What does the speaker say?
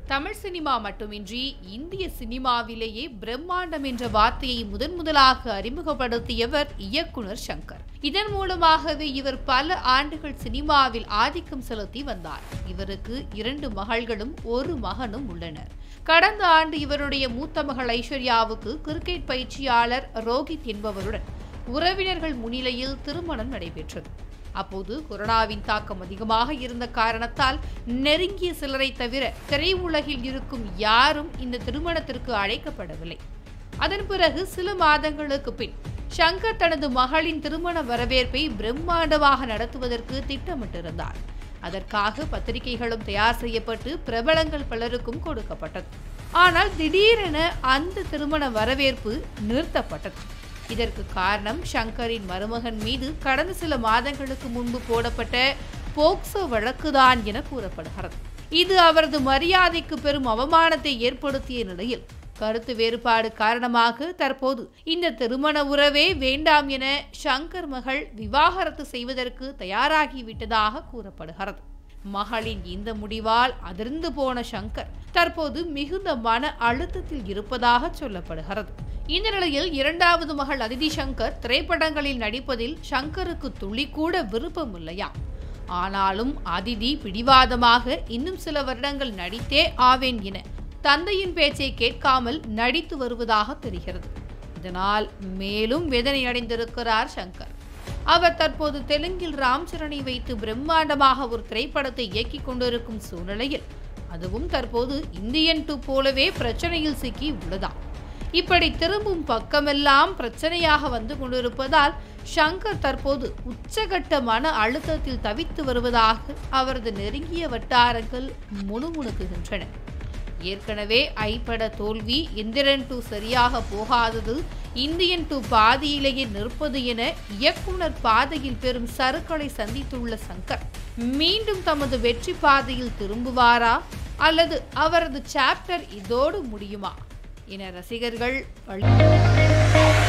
Tamil cinema மட்டுமின்றி இந்திய சினிமாவிலேயே பிரம்மாண்டம் என்ற வார்த்தையை முதன் முதலாக அறிமுகப்படுத்தியவர் இயக்குனர் சங்கர் இதன் மூலமாகவே இவர் பல ஆண்டுகள் சினிமாவில் ஆதிக்கம் செலுத்தி வந்தார் இவருக்கு இரண்டு மகள்களும் ஒரு மகனும் உள்ளனர் கடந்த ஆண்டு இவருடைய மூத்த மகள் ஐஸ்வர்யாவுக்கு கிரிக்கெட் பயிற்சியாளர் ரோஹித் என்பவருடன் உறவினர்கள் முன்னிலையில் திருமணம் நடைபெற்றது அப்போது கொரோனாவின் தாக்கம் அதிகமாக இருந்த காரணத்தால் நெருங்கிய சிலரை தவிர திரையுலகில் இருக்கும் யாரும் இந்த திருமணத்திற்கு அழைக்கப்படவில்லை அதன் பிறகு சில மாதங்களுக்கு பின் சங்கர் தனது மகளின் திருமண வரவேற்பை பிரம்மாண்டமாக நடத்துவதற்கு திட்டமிட்டிருந்தார் அதற்காக பத்திரிகைகளும் தயார் செய்யப்பட்டு பிரபலங்கள் பலருக்கும் கொடுக்கப்பட்டது ஆனால் திடீரென அந்த திருமண வரவேற்பு நிறுத்தப்பட்டது இதற்கு காரணம் ஷங்கரின் மருமகன் மீது கடந்த சில மாதங்களுக்கு முன்பு போடப்பட்ட போக்சோ வழக்குதான் என கூறப்படுகிறது இது அவரது மரியாதைக்கு பெரும் அவமானத்தை ஏற்படுத்திய நிலையில் கருத்து வேறுபாடு காரணமாக தற்போது இந்த திருமண உறவே வேண்டாம் என ஷங்கர் மகள் விவாகரத்து செய்வதற்கு தயாராகிவிட்டதாக கூறப்படுகிறது மகளின் இந்த முடிவால் அதிர்ந்து போன சங்கர் தற்போது மிகுந்த மன அழுத்தத்தில் இருப்பதாக சொல்லப்படுகிறது இந்த நிலையில் இரண்டாவது மகள் அதிதி சங்கர் திரைப்படங்களில் நடிப்பதில் சங்கருக்கு துளி கூட விருப்பம் இல்லையா ஆனாலும் அதிதி பிடிவாதமாக இன்னும் சில வருடங்கள் நடித்தே ஆவேன் என தந்தையின் பேச்சை கேட்காமல் நடித்து வருவதாக தெரிகிறது இதனால் மேலும் வேதனை அடைந்திருக்கிறார் சங்கர் அவர் தற்போது தெலுங்கில் ராம் சரணை வைத்து பிரம்மாண்டமாக ஒரு திரைப்படத்தை இயக்கிக் கொண்டிருக்கும் சூழ்நிலையில் அதுவும் தற்போது இந்தியன் டூ போலவே பிரச்சனையில் சிக்கி உள்ளதாம் இப்படி திரும்பும் பக்கமெல்லாம் பிரச்சனையாக வந்து கொண்டிருப்பதால் ஷங்கர் தற்போது உச்சகட்ட மன அழுத்தத்தில் தவித்து வருவதாக அவரது நெருங்கிய வட்டாரங்கள் முணுமுணுக்குகின்றன ஏற்கனவே ஐப்பட தோல்வி எந்திரன் டூ சரியாக போகாதது இந்தியன் டூ பாதியிலேயே நிற்பது என இயக்குனர் பாதையில் பெரும் சறுக்களை சந்தித்துள்ள சங்கர் மீண்டும் தமது வெற்றி பாதையில் திரும்புவாரா அல்லது அவரது சாப்டர் இதோடு முடியுமா என ரசிகர்கள்